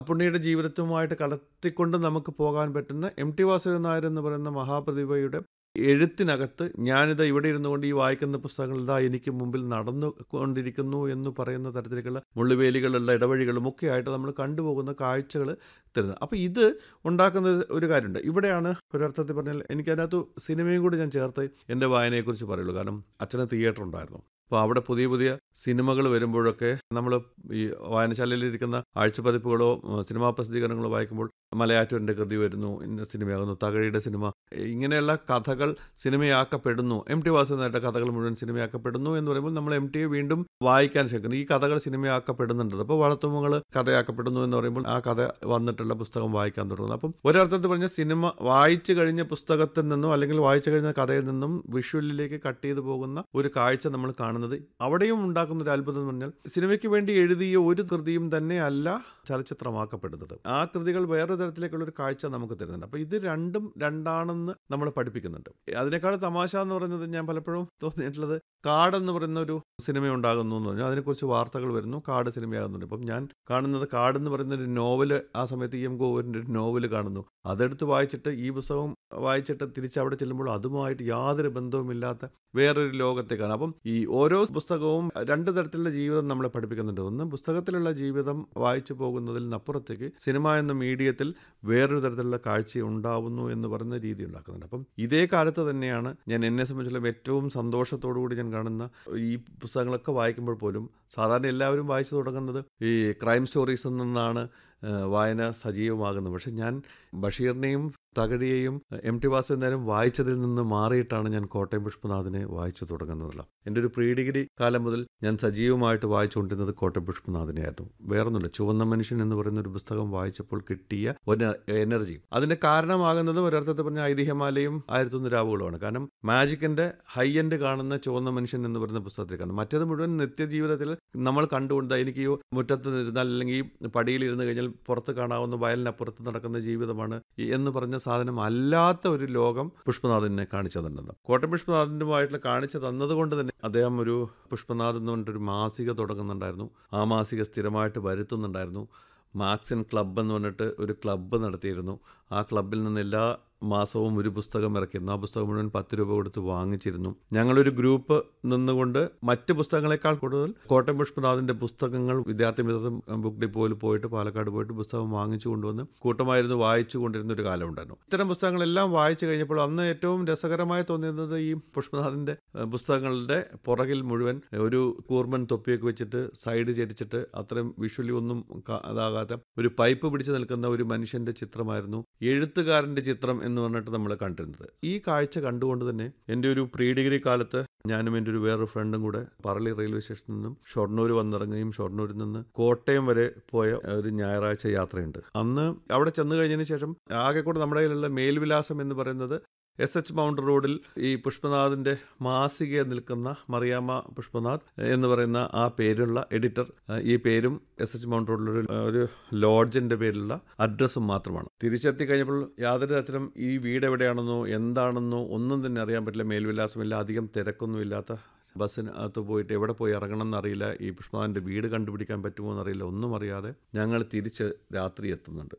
പുണ്യയുടെ ജീവിതത്തുമായിട്ട് കടത്തിക്കൊണ്ട് നമുക്ക് പോകാൻ പറ്റുന്ന എം ടി വാസുദേവൻ നായർ എന്ന് പറയുന്ന മഹാപ്രതിഭയുടെ എഴുത്തിനകത്ത് ഞാനിത് ഇവിടെ ഇരുന്നുകൊണ്ട് ഈ വായിക്കുന്ന പുസ്തകങ്ങൾ ഇതാ എനിക്ക് മുമ്പിൽ നടന്നു കൊണ്ടിരിക്കുന്നു എന്ന് പറയുന്ന തരത്തിലേക്കുള്ള മുള്ളുവേലികളുള്ള ഇടവഴികളും ഒക്കെ ആയിട്ട് നമ്മൾ കണ്ടുപോകുന്ന കാഴ്ചകൾ തരുന്നത് അപ്പോൾ ഇത് ഉണ്ടാക്കുന്ന ഒരു കാര്യമുണ്ട് ഇവിടെയാണ് ഒരർത്ഥത്തിൽ പറഞ്ഞാൽ എനിക്കതിനകത്ത് സിനിമയും കൂടി ഞാൻ ചേർത്ത് എൻ്റെ വായനയെക്കുറിച്ച് പറയുള്ളൂ കാരണം അച്ഛന് തിയേറ്റർ ഉണ്ടായിരുന്നു അപ്പോൾ അവിടെ പുതിയ പുതിയ സിനിമകൾ വരുമ്പോഴൊക്കെ നമ്മൾ ഈ വായനശാലയിലിരിക്കുന്ന ആഴ്ചപ്പതിപ്പുകളോ ഉം, സിനിമാ പ്രസിദ്ധീകരണങ്ങളോ വായിക്കുമ്പോൾ മലയാറ്റൂരിൻ്റെ കൃതി വരുന്നു ഇന്ന സിനിമയാകുന്നു തകഴിയുടെ സിനിമ ഇങ്ങനെയുള്ള കഥകൾ സിനിമയാക്കപ്പെടുന്നു എം ടി വാസുദേവനായിട്ട് കഥകൾ മുഴുവൻ സിനിമയാക്കപ്പെടുന്നു എന്ന് പറയുമ്പോൾ നമ്മൾ എം ടിയെ വീണ്ടും വായിക്കാൻ ശ്രമിക്കുന്നു ഈ കഥകൾ സിനിമയാക്കപ്പെടുന്നുണ്ട് അപ്പോൾ വളർത്തുമകൾ കഥയാക്കപ്പെടുന്നു എന്ന് പറയുമ്പോൾ ആ കഥ വന്നിട്ടുള്ള പുസ്തകം വായിക്കാൻ തുടങ്ങുന്നു അപ്പം ഒരർത്ഥത്തിൽ പറഞ്ഞ സിനിമ വായിച്ചു കഴിഞ്ഞ പുസ്തകത്തിൽ നിന്നും അല്ലെങ്കിൽ വായിച്ചു കഴിഞ്ഞ കഥയിൽ നിന്നും വിഷ്വലിലേക്ക് കട്ട് ചെയ്തു പോകുന്ന ഒരു കാഴ്ച നമ്മൾ കാണുന്നത് അവിടെയും ഉണ്ടാക്കുന്ന ഒരു അത്ഭുതം എന്ന് പറഞ്ഞാൽ സിനിമയ്ക്ക് വേണ്ടി എഴുതിയ ഒരു കൃതിയും തന്നെ അല്ല ചലച്ചിത്രമാക്കപ്പെടുന്നത് ആ കൃതികൾ വേറെ തരത്തിലേക്കുള്ള ഒരു കാഴ്ച നമുക്ക് തരുന്നുണ്ട് അപ്പോൾ ഇത് രണ്ടും രണ്ടാണെന്ന് നമ്മൾ പഠിപ്പിക്കുന്നുണ്ട് അതിനേക്കാൾ തമാശ എന്ന് പറയുന്നത് ഞാൻ പലപ്പോഴും തോന്നിയിട്ടുള്ളത് കാട് എന്ന് പറയുന്ന ഒരു സിനിമ ഉണ്ടാകുന്നു എന്ന് പറഞ്ഞു അതിനെക്കുറിച്ച് വാർത്തകൾ വരുന്നു കാട് സിനിമയാകുന്നുണ്ട് അപ്പം ഞാൻ കാണുന്നത് കാട് എന്ന് പറയുന്ന ഒരു നോവല് ആ സമയത്ത് ഇ എം ഗോവറിൻ്റെ ഒരു നോവല് കാണുന്നു അതെടുത്ത് വായിച്ചിട്ട് ഈ പുസ്തകം വായിച്ചിട്ട് തിരിച്ച് അവിടെ ചെല്ലുമ്പോൾ അതുമായിട്ട് യാതൊരു ബന്ധവുമില്ലാത്ത വേറൊരു ലോകത്തേക്കാണ് അപ്പം ഈ ഓരോ പുസ്തകവും രണ്ട് തരത്തിലുള്ള ജീവിതം നമ്മളെ പഠിപ്പിക്കുന്നുണ്ട് ഒന്ന് പുസ്തകത്തിലുള്ള ജീവിതം വായിച്ചു പോകുന്നതിൽ നിന്നപ്പുറത്തേക്ക് സിനിമ എന്ന മീഡിയത്തിൽ വേറൊരു തരത്തിലുള്ള കാഴ്ച ഉണ്ടാവുന്നു എന്ന് പറയുന്ന രീതി ഉണ്ടാക്കുന്നുണ്ട് അപ്പം ഇതേ കാലത്ത് തന്നെയാണ് ഞാൻ എന്നെ സംബന്ധിച്ചുള്ള ഏറ്റവും സന്തോഷത്തോടു കൂടി ഞാൻ കാണുന്ന ഈ പുസ്തകങ്ങളൊക്കെ വായിക്കുമ്പോൾ പോലും സാധാരണ എല്ലാവരും വായിച്ചു തുടങ്ങുന്നത് ഈ ക്രൈം സ്റ്റോറീസിൽ നിന്നാണ് ഏഹ്, വായന സജീവമാകുന്നത് പക്ഷെ ഞാൻ ബഷീറിനെയും തകഴിയെയും എം ടി വാസുദേവനും വായിച്ചതിൽ നിന്ന് മാറിയിട്ടാണ് ഞാൻ കോട്ടയം പുഷ്പനാഥിനെ വായിച്ചു തുടങ്ങുന്നതല്ല എൻ്റെ ഒരു പ്രീ ഡിഗ്രി കാലം മുതൽ ഞാൻ സജീവമായിട്ട് വായിച്ചുകൊണ്ടിരുന്നത് കോട്ടയം പുഷ്പനാഥിനെയായിരുന്നു വേറൊന്നുമില്ല ചുവന്ന മനുഷ്യൻ എന്ന് പറയുന്ന ഒരു പുസ്തകം വായിച്ചപ്പോൾ കിട്ടിയ ഒരു എനർജി അതിന് കാരണമാകുന്നത് ഒരർത്ഥത്തിൽ പറഞ്ഞ ഐതിഹ്യമാലയും ആയിരത്തൊന്ന് രാവുകളുമാണ് കാരണം മാജിക്കിന്റെ ഹൈ എൻഡ് കാണുന്ന ചുവന്ന മനുഷ്യൻ എന്ന് പറയുന്ന പുസ്തകത്തിലേക്കാണ് മറ്റേത് മുഴുവൻ നിത്യജീവിതത്തിൽ നമ്മൾ കണ്ടുകൊണ്ട് എനിക്ക് ഈ മുറ്റത്ത് ഇരുന്നാൽ അല്ലെങ്കിൽ ഈ പടിയിലിരുന്ന് കഴിഞ്ഞാൽ പുറത്ത് കാണാവുന്ന വയലിനപ്പുറത്ത് നടക്കുന്ന ജീവിതമാണ് ഈ എന്ന് പറഞ്ഞ സാധനം അല്ലാത്ത ഒരു ലോകം പുഷ്പനാഥിനെ കാണിച്ചു തന്നത് കോട്ടയം പുഷ്പനാഥിനുമായിട്ടുള്ള കാണിച്ചു തന്നതുകൊണ്ട് തന്നെ അദ്ദേഹം ഒരു പുഷ്പനാഥ് എന്ന് പറഞ്ഞിട്ടൊരു മാസിക തുടങ്ങുന്നുണ്ടായിരുന്നു ആ മാസിക സ്ഥിരമായിട്ട് വരുത്തുന്നുണ്ടായിരുന്നു മാക്സിൻ ക്ലബ്ബ് എന്ന് പറഞ്ഞിട്ട് ഒരു ക്ലബ്ബ് നടത്തിയിരുന്നു ആ ക്ലബ്ബിൽ നിന്ന് എല്ലാ മാസവും ഒരു പുസ്തകം ഇറക്കിയിരുന്നു ആ പുസ്തകം മുഴുവൻ പത്ത് രൂപ കൊടുത്ത് വാങ്ങിച്ചിരുന്നു ഞങ്ങളൊരു ഗ്രൂപ്പ് നിന്നുകൊണ്ട് മറ്റ് പുസ്തകങ്ങളെക്കാൾ കൂടുതൽ കോട്ടയം പുഷ്പനാഥിൻ്റെ പുസ്തകങ്ങൾ വിദ്യാർത്ഥി മിത്രം ബുക്ക് ഡിപ്പോയിൽ പോയിട്ട് പാലക്കാട് പോയിട്ട് പുസ്തകം വാങ്ങിച്ചു കൊണ്ടുവന്ന് കൂട്ടമായിരുന്നു വായിച്ചു കൊണ്ടിരുന്ന ഒരു കാലം ഉണ്ടായിരുന്നു ഇത്തരം പുസ്തകങ്ങളെല്ലാം വായിച്ചു കഴിഞ്ഞപ്പോൾ അന്ന് ഏറ്റവും രസകരമായി തോന്നിയത് ഈ പുഷ്പനാഥിൻ്റെ ഏഹ്, പുസ്തകങ്ങളുടെ പുറകിൽ മുഴുവൻ ഒരു കൂർമൻ തൊപ്പിയൊക്കെ വെച്ചിട്ട് സൈഡ് ചരിച്ചിട്ട് അത്രയും വിഷ്വലി ഒന്നും കാ- അതാകാത്ത ഒരു പൈപ്പ് പിടിച്ച് നിൽക്കുന്ന ഒരു മനുഷ്യന്റെ ചിത്രമായിരുന്നു എഴുത്തുകാരന്റെ ചിത്രം എന്ന് പറഞ്ഞിട്ട് നമ്മൾ കണ്ടിരുന്നത് ഈ കാഴ്ച കണ്ടുകൊണ്ട് തന്നെ എൻ്റെ ഒരു പ്രീ ഡിഗ്രി കാലത്ത് ഞാനും എൻ്റെ ഒരു വേറൊരു ഫ്രണ്ടും കൂടെ പറളി റെയിൽവേ സ്റ്റേഷനിൽ നിന്നും ഷൊർണൂർ വന്നിറങ്ങുകയും ഷൊർണൂരിൽ നിന്ന് കോട്ടയം വരെ പോയ ഒരു ഞായറാഴ്ച യാത്രയുണ്ട് അന്ന് അവിടെ ചെന്ന് കഴിഞ്ഞതിന് ശേഷം ആകെ കൂടെ നമ്മുടെ കയ്യിലുള്ള മേൽവിലാസം എന്ന് പറയുന്നത് എസ് എച്ച് മൗണ്ട് റോഡിൽ ഈ പുഷ്പനാഥിന്റെ മാസിക നിൽക്കുന്ന മറിയാമ്മ പുഷ്പനാഥ് എന്ന് പറയുന്ന ആ പേരുള്ള എഡിറ്റർ ഏഹ്, ഈ പേരും എസ് എച്ച് മൗണ്ട് റോഡിലൊരു ഒരു ലോഡ്ജിന്റെ പേരിലുള്ള അഡ്രസ്സും മാത്രമാണ് തിരിച്ചെത്തി കഴിഞ്ഞപ്പോൾ യാതൊരു തരത്തിലും ഈ വീട് എവിടെയാണെന്നോ എന്താണെന്നോ ഒന്നും തന്നെ അറിയാൻ പറ്റില്ല മേൽവിലാസമില്ല അധികം തിരക്കൊന്നും ഇല്ലാത്ത ബസ്സിനകത്ത് പോയിട്ട് എവിടെ പോയി ഇറങ്ങണം എന്നറിയില്ല ഈ പുഷ്പനാഥിന്റെ വീട് കണ്ടുപിടിക്കാൻ പറ്റുമോ എന്നറിയില്ല ഒന്നും അറിയാതെ ഞങ്ങൾ തിരിച്ച് രാത്രി എത്തുന്നുണ്ട്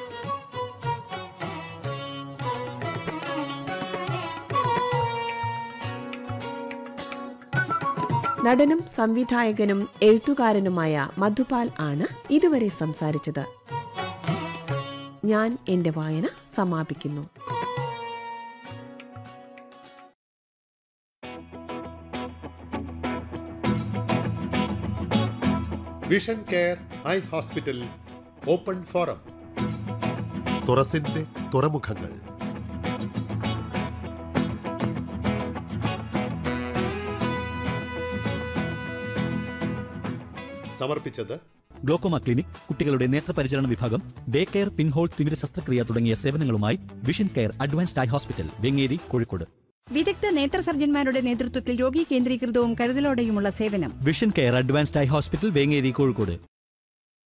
നടനും സംവിധായകനും എഴുത്തുകാരനുമായ മധുപാൽ ആണ് ഇതുവരെ സംസാരിച്ചത് ഞാൻ എന്റെ വായന സമാപിക്കുന്നു vision care eye hospital open forum തുറസിന്റെ തുറമുഖങ്ങൾ സമർപ്പിച്ചത് ഗ്ലോക്കോമ ക്ലിനിക് കുട്ടികളുടെ നേത്രപരിചരണ വിഭാഗം ഡേ കെയർ പിൻഹോൾ തിമിര ശസ്ത്രക്രിയ തുടങ്ങിയ സേവനങ്ങളുമായി vision care advanced eye hospital Vengeri Kozhikode വിദഗ്ധ നേത്ര സർജന്മാരുടെ നേതൃത്വത്തിൽ രോഗി കേന്ദ്രീകൃതവും കരുതലോടെയുമുള്ള സേവനം vision care advanced eye hospital Vengeri Kozhikode